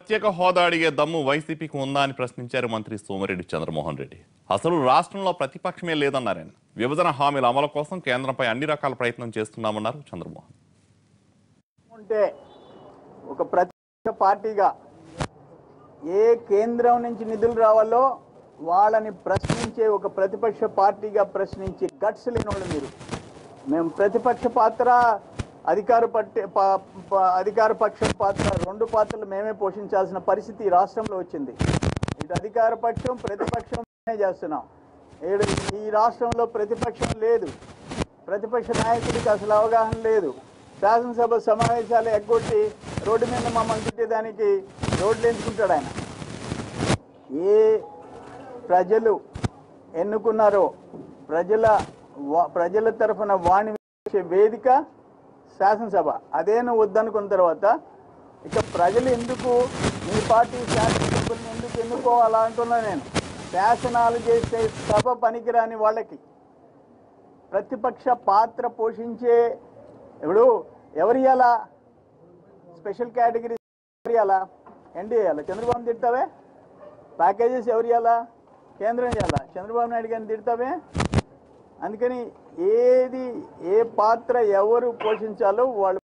ప్రత్యేక హోదా అడిగే దమ్ము వైసీపీకి ఉందా అని ప్రశ్నించారు మంత్రి సోమిరెడ్డి చంద్రమోహన్ రెడ్డి అసలు రాష్ట్రంలో ప్రతిపక్షమే లేదన్నారు ఆయన విభజన హామీల అమలు కోసం కేంద్రంపై అన్ని రకాల ప్రయత్నం చేస్తున్నామన్నారు చంద్రమోహన్ ఉంటే ఒక ప్రతిపక్ష పార్టీగా ఏ కేంద్రం నుంచి నిధులు రావాలో వాళ్ళని ప్రశ్నించే ఒక ప్రతిపక్ష పార్టీగా ప్రశ్నించే గట్స్ లేని వాళ్ళు మీరు మేము ప్రతిపక్ష పాత్ర అధికార పట్టే పా- పా- అధికార పక్షం పాత్ర రెండు పాత్రలు మేమే పోషించాల్సిన పరిస్థితి ఈ రాష్ట్రంలో వచ్చింది ఇటు అధికార పక్షం ప్రతిపక్షం మేమే చేస్తున్నాం ఈడ- ఈ రాష్ట్రంలో ప్రతిపక్షం లేదు ప్రతిపక్ష నాయకుడికి అసలు అవగాహన లేదు శాసనసభ సమావేశాలు ఎగ్గొట్టి రోడ్డు మీద మమ్మల్ని తిట్టేదానికి రోడ్లు ఎంచుకుంటాడు ఆయన ఏ ప్రజలు ఎన్నుకున్నారో ప్రజల వా- ప్రజల తరఫున వాణి వినిపించే వేదిక శాసనసభ అదే నువ్వు వద్దనుకున్న తర్వాత ఇక ప్రజలు ఎందుకు మీ పార్టీ శాసనసభ్యులను ఎందుకు ఎన్నుకోవాలా అంటున్నా నేను శాసనాలు చేసే సభ పనికిరాని వాళ్ళకి ప్రతిపక్ష పాత్ర పోషించే ఇప్పుడు ఎవరు ఇవ్వాలా స్పెషల్ కేటగిరీ ఎవరు ఇవ్వాలా ఎన్డీ ఇవ్వాలా చంద్రబాబు తిడతావే ప్యాకేజెస్ ఎవరు ఇవ్వాలా కేంద్రం ఇవ్వాలా చంద్రబాబు నాయుడు గారిని తిడతావే అందుకని ఏది ఏ పాత్ర ఎవరు పోషించాలో వాళ్ళు